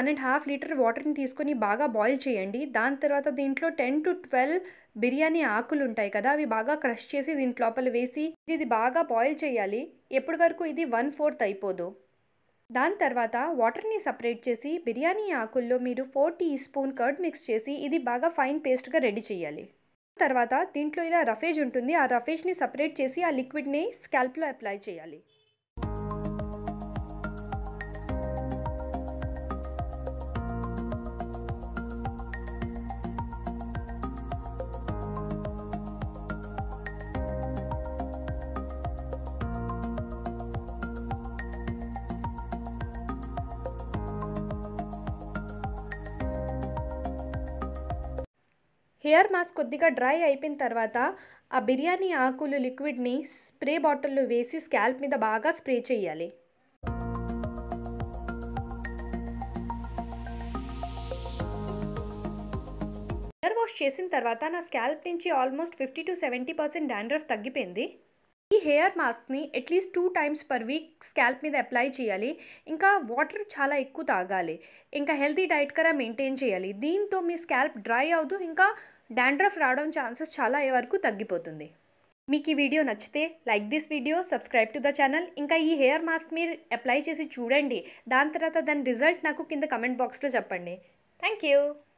one and half litre వాటర్ని తీసుకొని బాగా బాయిల్ చేయండి దాని తర్వాత దీంట్లో టెన్ టు ట్వెల్వ్ బిర్యానీ ఆకులు ఉంటాయి కదా అవి బాగా క్రష్ చేసి దీంట్ లోపల వేసి ఇది బాగా బాయిల్ చేయాలి ఎప్పటి వరకు ఇది వన్ ఫోర్త్ అయిపోదు దాని తర్వాత వాటర్ని సపరేట్ చేసి బిర్యానీ ఆకుల్లో మీరు four teaspoon curd mix చేసి ఇది బాగా ఫైన్ పేస్ట్గా రెడీ చేయాలి తర్వాత దీంట్లో ఇలా రఫేజ్ ఉంటుంది ఆ రఫేజ్ని సపరేట్ చేసి ఆ లిక్విడ్ని స్కాల్ప్లో అప్లై చేయాలి హెయిర్ మాస్క్ కొద్దిగా డ్రై అయిపోయిన తర్వాత ఆ బిర్యానీ ఆకులు లిక్విడ్ని స్ప్రే బాటిల్లో వేసి స్కాల్ప్ మీద బాగా స్ప్రే చేయాలి హెయిర్ వాష్ చేసిన తర్వాత నా స్కాల్ప్ నుంచి almost fifty to seventy percent dandruff తగ్గిపోయింది ఈ హెయిర్ మాస్క్ని at least two times per week scalp మీద అప్లై చేయాలి ఇంకా వాటర్ చాలా ఎక్కువ తాగాలి ఇంకా హెల్తీ డైట్ కరా మెయింటైన్ చేయాలి దీంతో మీ స్కాల్ప్ డ్రై అవుతూ ఇంకా డాండ్రఫ్ రావడం ఛాన్సెస్ చాలా వరకు తగ్గిపోతుంది మీకు ఈ వీడియో నచ్చితే like this video subscribe to the channel ఇంకా ఈ హెయిర్ మాస్క్ మీరు అప్లై చేసి చూడండి దాని తర్వాత దాని రిజల్ట్ నాకు కింద కమెంట్ బాక్స్లో చెప్పండి థ్యాంక్ యూ